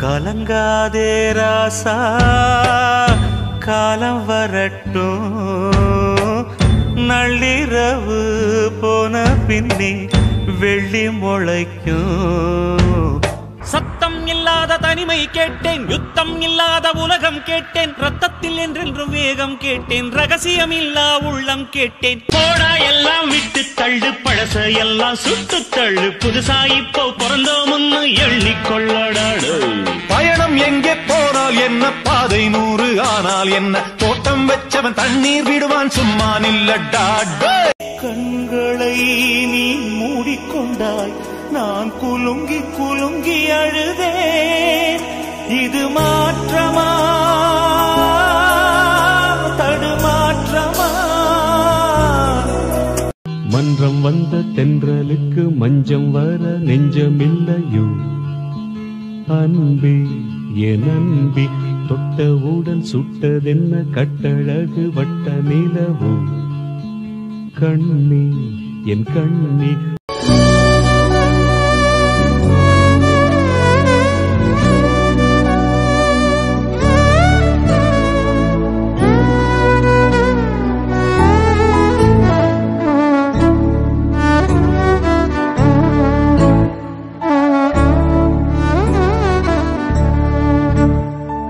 கலங்காதே ராசா காலம் வரட்டும் நள்ளிரவு போன பின்னே வெள்ளி முளைக்கும் சத்தம் இல்லாத தனிமை கேட்டேன் யுத்தம் இல்லாத உலகம் கேட்டேன் ரத்தத்தில் என்றென்றும் வேகம் கேட்டேன் ரகசியம் இல்லா உள்ளம் கேட்டேன் போடா எல்லாம் விட்டு தள்ளு பழச எல்லாம் சுட்டு தள்ளு புதுசா இப்போ பிறந்தோம்னு எண்ணிக்கொள்ளடாடு பயணம் எங்கே போனால் என்ன பாதை நூறு ஆனால் என்ன தோட்டம் வச்சவன் தண்ணீர் விடுவான் சும்மா நில்லடா டேய். கண்களை நீ மூடிக்கொண்டாய் நான் குலுங்கி குலுங்கி அழுதேன் இது மாற்றமா தடுமாற்றமா மன்றம் வந்த தென்றலுக்கு மஞ்சம் வர நெஞ்சமில்லையோ அன்பே என் அன்பி தொட்டவுடன் சுட்டதென்ன கட்டழகு வட்ட நிலவோ கண்ணே என் கண்ணே